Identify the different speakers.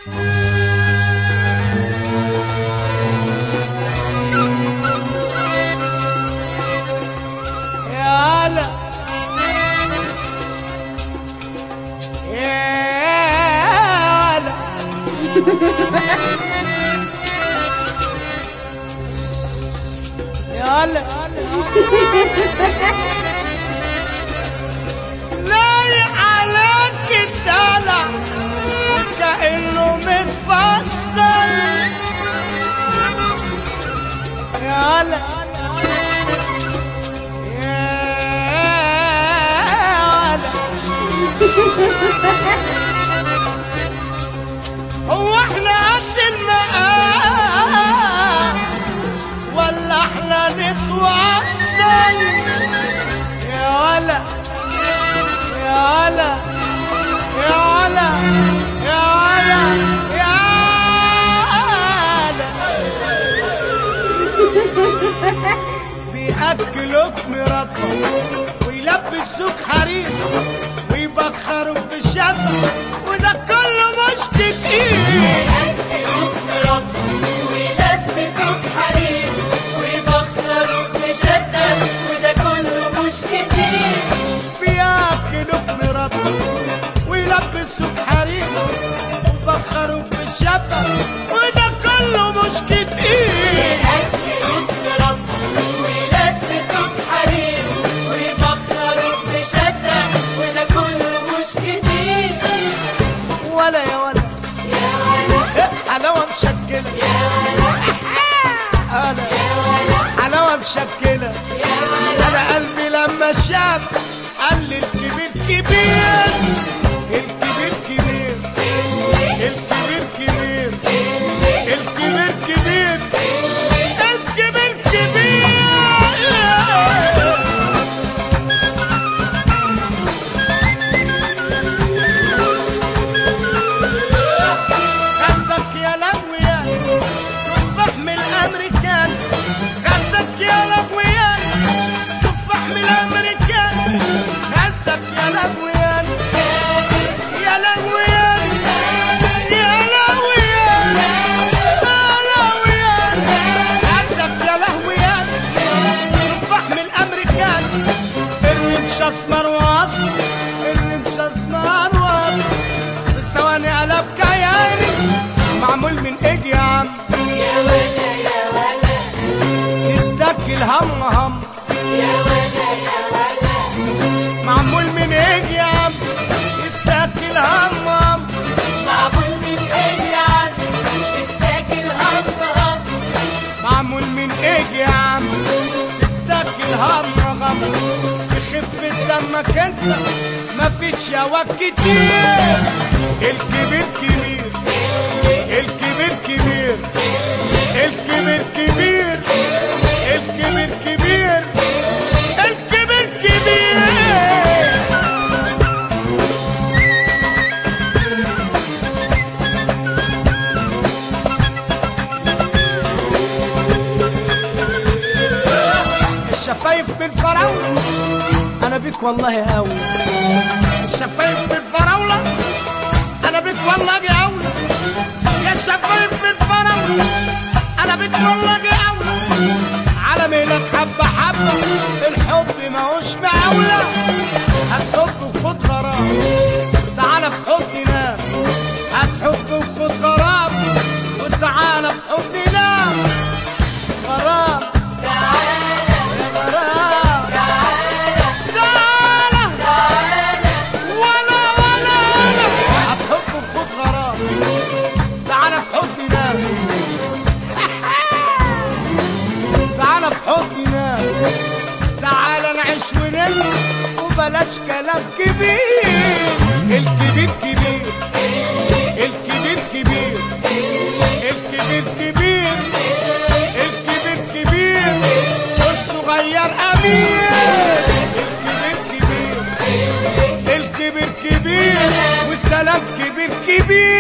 Speaker 1: يا هلا يا هلا يا هلا لايق عليك الدلع كأنه متفصل يا هلا يا هلا هو احنا قد المقام ولا احنا نتوصل يا ولا يا ولا يا ولا يا ولا يا ولا بيأكلوك مربى ويلبسوك حرير ويبخروك بالشفا وده كله مش كتير
Speaker 2: ويلبسوك حرير ويبخروك بشدة وده كله مش كتير
Speaker 1: بياكلوك مربى ويلبسوك حرير ويبخروك بالشفا وده كله مش كتير
Speaker 2: يأكلوك مربى ويلبسوك حرير ويبخروك بشدة وده كله مش كتير
Speaker 1: ولا يا ولا
Speaker 2: يا ولا
Speaker 1: إيه، حلاوة مشكلة
Speaker 2: يا ولا
Speaker 1: أنا
Speaker 2: يا ولا
Speaker 1: حلاوة مشكلة
Speaker 2: يا ولا
Speaker 1: أنا قلبي لما شاف قال لي الكبير كبير الكبير كبير الكبير كبير الكبير كبير الكبير كبير خدك يا لهويا تفاح من الامريكان خدك يا لهويا تفاح من الامريكان خدك يا لهويا يا لهويا يا لهويا يا لهويا خدك يا لهويا تفاح من الامريكان الرمش اسمر واصل الرمش اسمر واصل في ثواني قلب كياني معمول من ايدي يا عم
Speaker 2: يا ولا يا ولا
Speaker 1: اداك الهم هم
Speaker 2: يا ولا يا ولا
Speaker 1: معمول من ايدي يا عم اداك الهم هم
Speaker 2: معمول من ايه يا عم تتاكل هم هم
Speaker 1: معمول من ايدي يا عم اداك الهم غم بخفة دمك انت مفيش ياوك كتير الكبير كبير الكبير كبير الكبير كبير الكبير كبير الكبير كبير الشفايف بالفراولة أنا بيك والله هاوي الشفايف بالفراولة أنا بيك والله دي أولى يا الشفايف بالفراولة أنا بيك والله دي أولى على ميلك حبة حبة الحب ماهوش معولة هتحب وخد غرام وتعالى في حضني نام هتحب وخد غرام وتعالى في حضني نام غرام يا غرام تعالى ولا ولا ولا هتحب وخد غرام تعالى في حضني نام تعالى في حضني نام تعالى نعيش وننسى وبلاش كلام كبير الكبير كبير الكبير كبير الكبير كبير الكبير كبير والصغير امير الكبير كبير الكبير كبير والسلام كبير كبير